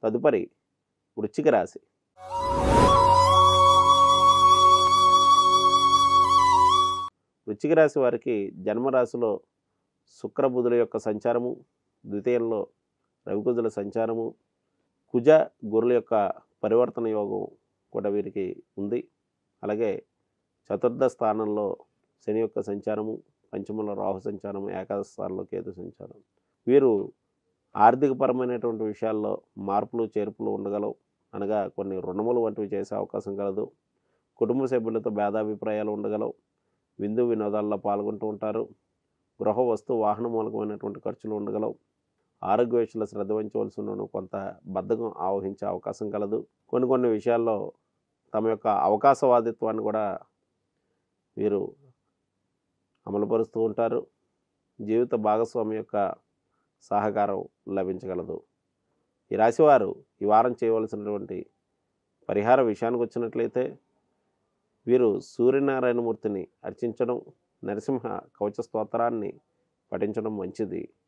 తదుపరి వృశ్చిక రాశి వృశ్చిక రాశి వారికి జన్మరాశిలో శుక్రబుధుల యొక్క సంచారము ద్వితీయంలో రవికుజుల సంచారము కుజ గురుల యొక్క పరివర్తన యోగం కూడా వీరికి ఉంది అలాగే చతుర్థ స్థానంలో శని యొక్క సంచారము పంచమంలో రాహు సంచారము ఏకాదశ స్థానంలో కేతు సంచారం వీరు ఆర్థికపరమైనటువంటి విషయాల్లో మార్పులు చేర్పులు ఉండగలవు అనగా కొన్ని రుణములు వంటివి చేసే అవకాశం కలదు కుటుంబ సభ్యులతో భేదాభిప్రాయాలు ఉండగలవు విందు వినోదాల్లో పాల్గొంటూ ఉంటారు గృహ వస్తు వాహన మూలకమైనటువంటి ఖర్చులు ఉండగలవు ఆరోగ్య విషయంలో శ్రద్ధ వహించవలసి ఉండడం కొంత బద్ధకం ఆవహించే అవకాశం కలదు కొన్ని కొన్ని విషయాల్లో తమ యొక్క అవకాశవాదిత్వాన్ని కూడా వీరు అమలుపరుస్తూ ఉంటారు జీవిత భాగస్వామి యొక్క సహకారం లభించగలదు ఈ రాశివారు ఈ వారం చేయవలసినటువంటి పరిహార విషయానికి వచ్చినట్లయితే వీరు సూర్యనారాయణమూర్తిని అర్చించడం నరసింహ కవచ స్తోత్రాన్ని పఠించడం మంచిది